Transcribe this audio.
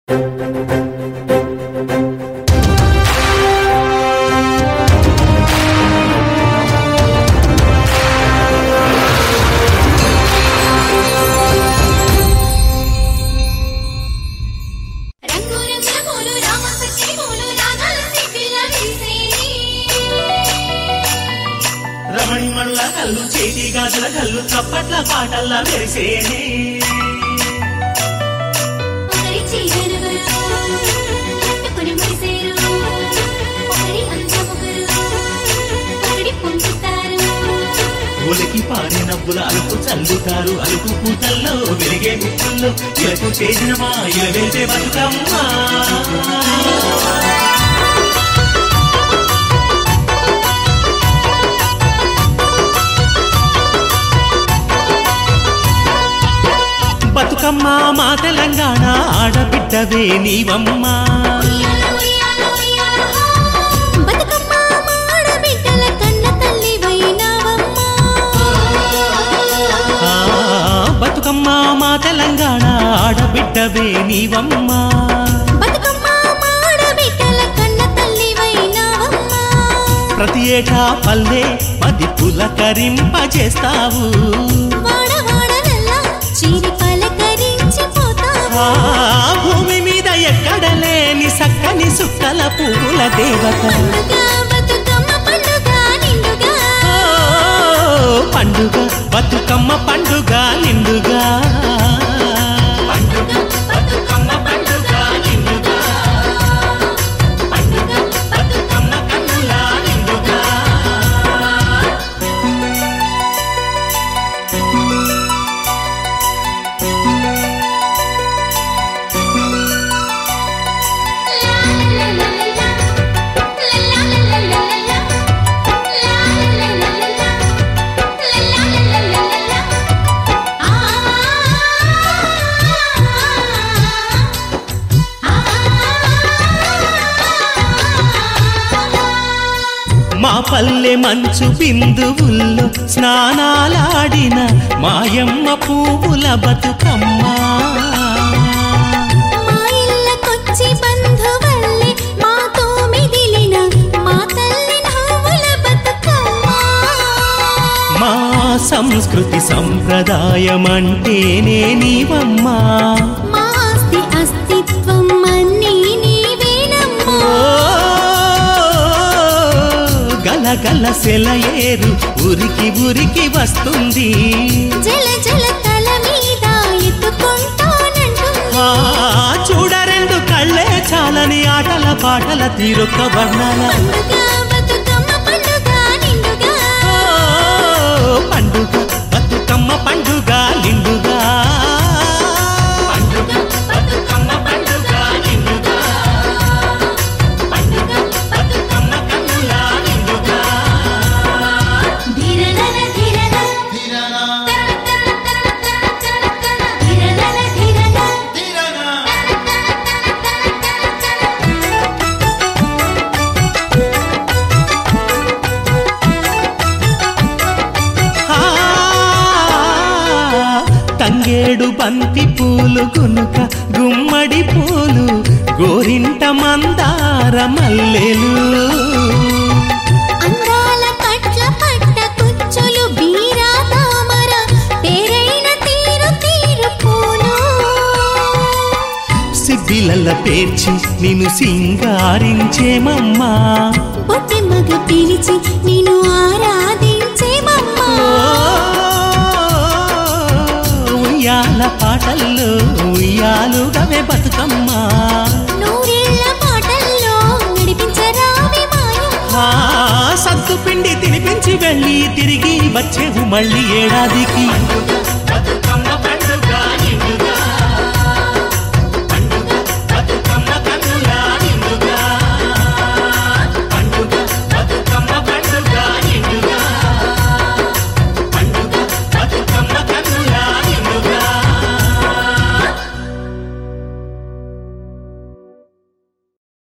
రంగురంగుల పూలు రామసక్తి పూలు రాగాల సిగ్గుల విరిసేని రమణిమణుల కళ్ళు చేతి గాజుల కళ్ళు చప్పట్ల పాటల్లా మెరిసేనే ఒకరి చీరనెవరు కట్టుకొని మురిసేరు ఒకరి అంచముగరు ఒకరి పొందుతారు ఒలికి పాడే నవ్వుల అలుపు చల్లుతారు అలుపు పూతల్లో వెలిగే ముక్కుల్లో ఇలకు చేసిన మా ఇల వెళ్తే బతుకమ్మా బతుకమ్మ మా తెలంగాణ ఆడబిడ్డవే నీవమ్మా ఉయ్యాల ఉయ్యాల ఉయ్యాల బతుకమ్మ మాడబిడ్డల కన్న తల్లి వైనావమ్మ ఆ, బతుకమ్మ మా తెలంగాణ ఆడబిడ్డవే నీవమ్మా బతుకమ్మ మాడబిడ్డల కన్న తల్లి వైనావమ్మ ప్రతి ఏటా పల్లె పది పులకరింపజేస్తావు వాడ వాడలల్లా చీరి పలకరించి పోతావా ఆ భూమి మీద ఎక్కడ లేని సక్కని సుక్కల పువ్వుల దేవత పండుగ బతుకమ్మ పండుగ నిండుగా ఓ, పండుగ బతుకమ్మ పండుగ నిండుగా పండుగ బతుకమ్మ పండుగ నిండుగా పండుగ బతుకమ్మ కన్నుల నిండుగా మా పల్లె మంచు బిందువుల్లో స్నానాలాడిన మాయమ్మ పువ్వుల బతుకమ్మ మా ఇళ్ళకొచ్చి బంధువల్లే మాతో మిగిలిన మా తల్లి నవ్వుల బతుకమ్మ మా సంస్కృతి సంప్రదాయం అంటేనే నీవమ్మా మా ఆస్తి అస్తిత్వం అన్నీ నీవేనమ్మా ఓ, గలగల సెలయేరు ఉరికి ఉరికి వస్తుంది జల జల తల మీద ఎత్తుకుంటానంటుంది ఆ చూడ రెండు కళ్ళే చాలని ఆటల పాటల తీరొక్క వర్ణాల పండుగ బతుకమ్మ పండుగ నిండుగా ఓ, పండుగ బతుకమ్మ పండుగ నిండుగా పండుగ బతుకమ్మ పండుగ నిండుగా పండుగ బతుకమ్మ కన్నుల నిండుగా ధిరనన ధిరన ధిరనన ధిరన ఆ, తంగేడు బంతి పూలు గునుక గుమ్మడి పూలు గోరింట మందార మల్లెలు అందాల పట్ల పట్ట కుచ్చులు బీరా తామర పేరైన తీరు తీరు పూలు సిబ్బిలల్ల పేర్చి నిన్ను సింగారించేమమ్మా బొట్టె మగ పిలిచి నిన్ను ఆరాధించేమమ్మా ఓ, ఉయ్యాల పాటల్లో ఉయ్యాలుగవే బతుకమ్మా నూరేళ్ల పాటల్లో నడిపించరావి మాయమ్మ ఆ సత్తు పిండి తినిపించి వెళ్ళి తిరిగి వచ్చేవు మళ్ళీ ఏడాదికి